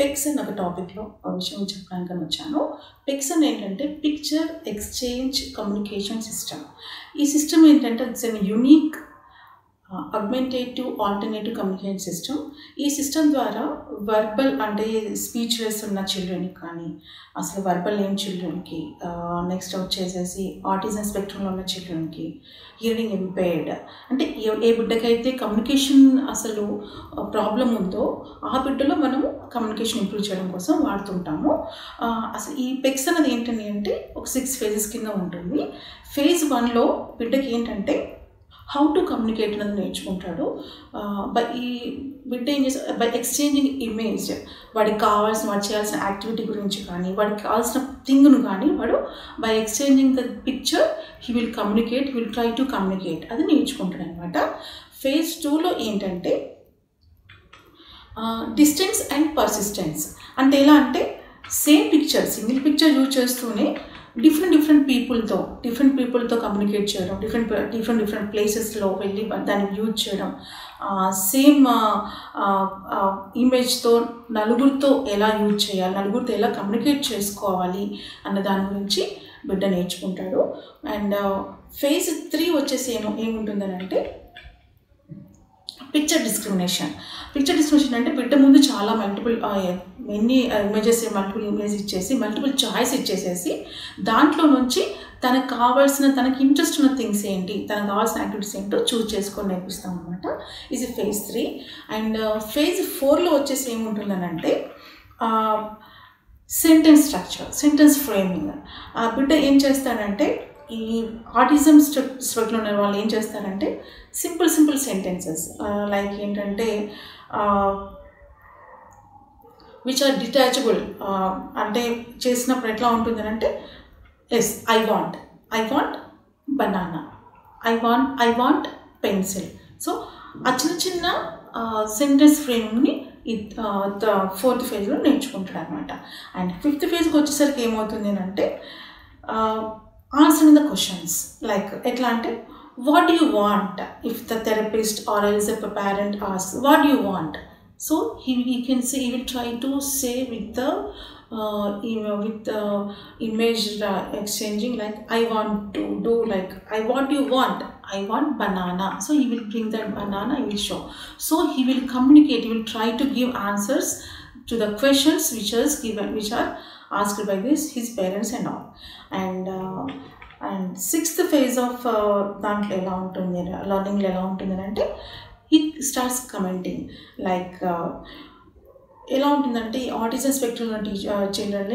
పెక్స్ అనే ఒక టాపిక్లో ఒక విషయం చెప్పడానికి వచ్చాను పెక్స్ అని ఏంటంటే పిక్చర్ ఎక్స్చేంజ్ కమ్యూనికేషన్ సిస్టమ్ ఈ సిస్టమ్ ఏంటంటే it's an unique augmentative alternative communication system ఈ సిస్టమ్ ద్వారా వర్బల్ అంటే స్పీచ్లెస్ ఉన్న చిల్డ్రన్కి కానీ అసలు వర్బల్ లేని చిల్డ్రన్కి నెక్స్ట్ వచ్చేసేసి ఆటిజం స్పెక్ట్రంలో ఉన్న చిల్డ్రన్కి హియరింగ్ ఇంపేర్డ్ అంటే ఏ ఏ బిడ్డకైతే కమ్యూనికేషన్ అసలు ప్రాబ్లం ఉందో ఆ బిడ్డలో మనము కమ్యూనికేషన్ ఇంప్రూవ్ చేయడం కోసం వాడుతుంటాము ఆ, అసలు ఈ పెక్స్ అనేది ఏంటంటే అంటే ఒక సిక్స్ ఫేజెస్ కింద ఉంటుంది ఫేజ్ వన్లో బిడ్డకి ఏంటంటే హౌ టు కమ్యూనికేట్ అనేది నేర్చుకుంటాడు బై ఈ బిడ్డ ఏం చేస్తా బై ఎక్స్చేంజింగ్ ఇమేజ్ వాడికి కావాల్సిన వాడు చేయాల్సిన యాక్టివిటీ గురించి కానీ వాడికి కావాల్సిన థింగ్ను కానీ వాడు by exchanging the picture he will communicate will try to communicate అది నేర్చుకుంటాడు అనమాట ఫేజ్ టూలో ఏంటంటే డిస్టెన్స్ అండ్ పర్సిస్టెన్స్ అంటే ఎలా అంటే same picture single picture use చేస్తూనే డిఫరెంట్ డిఫరెంట్ పీపుల్తో డిఫరెంట్ పీపుల్తో కమ్యూనికేట్ చేయడం డిఫరెంట్ డిఫరెంట్ డిఫరెంట్ ప్లేసెస్లో వెళ్ళి దాన్ని యూజ్ చేయడం సేమ్ ఇమేజ్తో నలుగురితో ఎలా యూజ్ చేయాలి నలుగురితో ఎలా కమ్యూనికేట్ చేసుకోవాలి అన్న దాని గురించి బిడ్డ నేర్చుకుంటాడు అండ్ ఫేజ్ త్రీ వచ్చేసి ఏమో ఏముంటుందని అంటే పిక్చర్ డిస్క్రిమినేషన్ పిక్చర్ డిస్క్రిమినేషన్ అంటే బిడ్డ ముందు చాలా మల్టిపుల్ ఎన్ని ఇమేజెస్ మల్టిపుల్ ఇమేజ్ ఇచ్చేసి మల్టిపుల్ చాయిస్ ఇచ్చేసేసి దాంట్లో నుంచి తనకు కావాల్సిన తనకి ఇంట్రెస్ట్ ఉన్న థింగ్స్ ఏంటి తనకు కావాల్సిన యాక్టివిటీస్ ఏంటో చూస్ చేసుకొని నేర్పిస్తాం అనమాట ఇది ఫేజ్ త్రీ అండ్ ఫేజ్ ఫోర్లో వచ్చేసి ఏముంటుందని అంటే సెంటెన్స్ స్ట్రక్చర్ సెంటెన్స్ ఫ్రేమింగ్ ఆ బిడ్డ ఏం చేస్తాడంటే ఈ ఆటిజం స్ట్రక్లో ఉన్న వాళ్ళు ఏం చేస్తారంటే సింపుల్ సింపుల్ సెంటెన్సెస్ లైక్ ఏంటంటే విచ్ ఆర్ డిటాచబుల్ అంటే చేసినప్పుడు ఎట్లా ఉంటుంది అంటే yes I want I want banana I want I want pencil so ఆ చిన్న చిన్న సెంటెన్స్ ఫ్రేమింగ్ని ఈ ఫోర్త్ ఫేజ్లో నేర్చుకుంటాడు అనమాట అండ్ ఫిఫ్త్ ఫేజ్కి వచ్చేసరికి ఏమవుతుంది అంటే ఆన్సరింగ్ ద క్వశ్చన్స్ లైక్ ఎట్లా అంటే what you want if the therapist or else a parent as what you want so he he can say he will try to say with the with image exchanging like I want to do like I want you want I want banana so he will bring that banana I will show so he will communicate he will try to give answers to the questions which are given which are asked by this his parents and all and uh, and sixth phase of దాంట్లో ఎలా ఉంటుంది లర్నింగ్లో ఎలా ఉంటుంది అంటే ఈ starts commenting like ఎలా ఉంటుందంటే ఈ ఆటిజం స్పెక్ట్రమ్ ఉన్న టీచర్ చిల్డ్రన్ని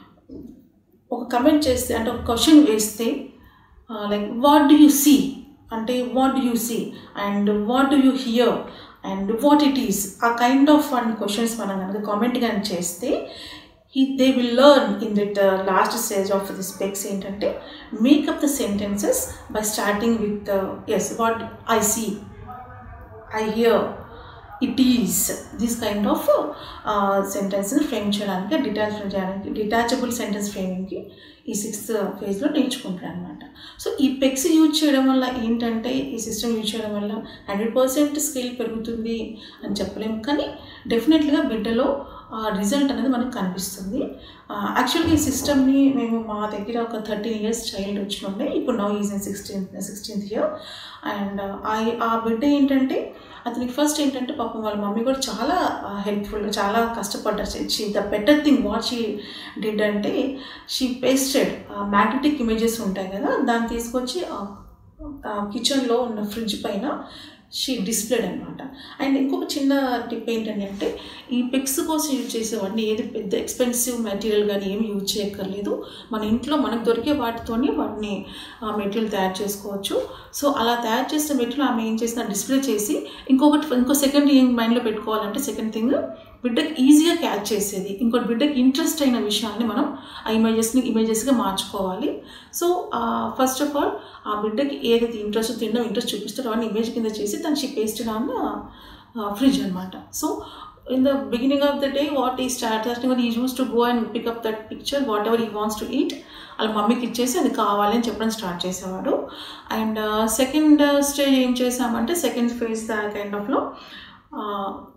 ఒక కమెంట్ చేస్తే అంటే ఒక క్వశ్చన్ వేస్తే like what do you see అంటే what do you see and what do you hear and what it is ah kind of and questions మనం కనుక కామెంట్ కానీ చేస్తే he, they will learn in the uh, last stage of the specs ఏంటంటే make up the sentences by starting with uh, yes what I see I hear it is this kind of సెంటెన్స్ని frame చేయడానికి detach చేయడానికి detachable sentence ఫ్రేమింగ్కి ఈ sixth ఫేజ్లో నేర్చుకుంటారు అనమాట so ఈ పెక్స్ యూజ్ చేయడం వల్ల ఏంటంటే ఈ సిస్టమ్ యూజ్ చేయడం వల్ల హండ్రెడ్ పర్సెంట్ స్కిల్ పెరుగుతుంది అని చెప్పలేము కానీ డెఫినెట్గా బిడ్డలో రిజల్ట్ అనేది మనకు కనిపిస్తుంది యాక్చువల్గా ఈ సిస్టమ్ని మేము మా దగ్గర ఒక థర్టీన్ ఇయర్స్ చైల్డ్ వచ్చినుండే ఇప్పుడు now is sixteenth sixteenth year and ఆ బిడ్డ ఏంటంటే అతనికి ఫస్ట్ ఏంటంటే పాపం వాళ్ళ మమ్మీ కూడా చాలా హెల్ప్ఫుల్ చాలా కష్టపడ్డారు she the better thing what she did అంటే షీ పేస్టెడ్ మ్యాగ్నెటిక్ ఇమేజెస్ ఉంటాయి కదా దాన్ని తీసుకొచ్చి కిచెన్లో ఉన్న ఫ్రిడ్జ్ పైన షీ డిస్ప్లేడ్ అనమాట అండ్ ఇంకొక చిన్న టిప్ ఏంటంటే అంటే ఈ పిక్స్ కోసం యూజ్ చేసేవాడిని ఏది పెద్ద ఎక్స్పెన్సివ్ మెటీరియల్ కానీ ఏమి యూజ్ చేయక్కర్లేదు మన ఇంట్లో మనకు దొరికే వాటితోనే వాటిని మెటీరియల్ తయారు చేసుకోవచ్చు సో అలా తయారు చేసిన మెటీరియల్ ఆమె ఏం చేసిన డిస్ప్లే చేసి ఇంకొకటి ఇంకో సెకండ్ ఏం మైండ్లో పెట్టుకోవాలంటే సెకండ్ థింగ్ బిడ్డకి ఈజీగా క్యాచ్ చేసేది ఇంకోటి బిడ్డకి ఇంట్రెస్ట్ అయిన విషయాన్ని మనం ఆ ఇమేజెస్ని ఇమేజెస్గా మార్చుకోవాలి సో ఫస్ట్ ఆఫ్ ఆల్ ఆ బిడ్డకి ఏదైతే ఇంట్రెస్ట్ తినడం ఇంట్రెస్ట్ చూపిస్తాడో అవన్నీ ఇమేజ్ కింద చేసి తను షీ పేస్టెడ్ ఆన్ ఫ్రిడ్జ్ అనమాట so in the beginning of the day what he started when he used to go and pick up that picture whatever he wants to eat వాళ్ళ మమ్మీకి ఇచ్చేసి అది కావాలి అని చెప్పడం స్టార్ట్ చేసేవాడు అండ్ సెకండ్ స్టేజ్ ఏం చేసామంటే సెకండ్ ఫేజ్ ద కైండ్ ఆఫ్లో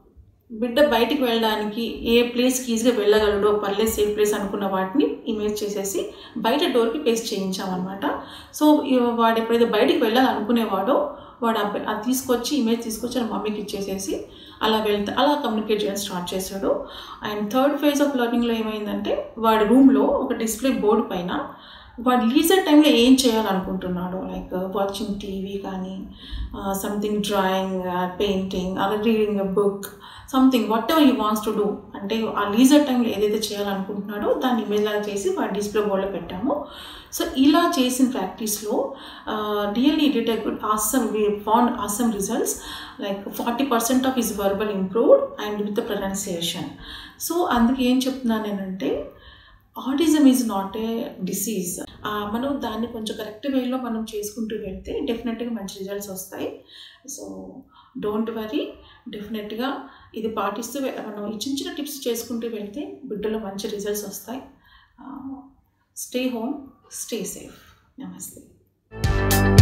బిడ్డ బయటికి వెళ్ళడానికి ఏ ప్లేస్కి ఈజీగా వెళ్ళగలడో పర్లేదు సేఫ్ ప్లేస్ అనుకున్న వాటిని ఇమేజ్ చేసేసి బయట డోర్కి పేస్ట్ చేయించామన్నమాట సో ఇవ- వాడు ఎప్పుడైతే బయటికి వెళ్ళాలనుకునేవాడో వాడు ఆ బె- అది తీసుకొచ్చి ఇమేజ్ తీసుకొచ్చి వాళ్ళ మమ్మీకి ఇచ్చేసేసి అలా వెళ్తా అలా కమ్యూనికేట్ చేయడం స్టార్ట్ చేశాడు అండ్ థర్డ్ ఫేజ్ ఆఫ్ లెర్నింగ్లో ఏమైందంటే వాడి రూమ్లో ఒక డిస్ప్లే బోర్డు పైన వాడు లీజర్ టైంలో ఏం చేయాలనుకుంటున్నాడు లైక్ వాచింగ్ టీవీ కానీ సంథింగ్ డ్రాయింగ్ పెయింటింగ్ అలా reading a book something whatever he wants to do అంటే ఆ లీజర్ టైంలో ఏదైతే చేయాలనుకుంటున్నాడో దాన్ని ఇమేజ్ లాగా చేసి వాడి డిస్ప్లే బోర్డులో పెట్టాము సో ఇలా చేసిన ప్రాక్టీస్లో really did a good awesome we found awesome results like forty percent of his verbal improved and with the pronunciation so అందుకే ఏం చెప్తున్నాను నేనంటే autism is not a disease మనం దాన్ని కొంచెం కరెక్ట్ వేలో మనం చేసుకుంటూ వెళ్తే డెఫినెట్గా మంచి రిజల్ట్స్ వస్తాయి సో డోంట్ వరీ డెఫినెట్గా ఇది పాటిస్తూ వె- మనం ఈ చిన్న చిన్న టిప్స్ చేసుకుంటూ వెళ్తే బిడ్డలో మంచి రిజల్ట్స్ వస్తాయి స్టే హోమ్ స్టే సేఫ్ నమస్తే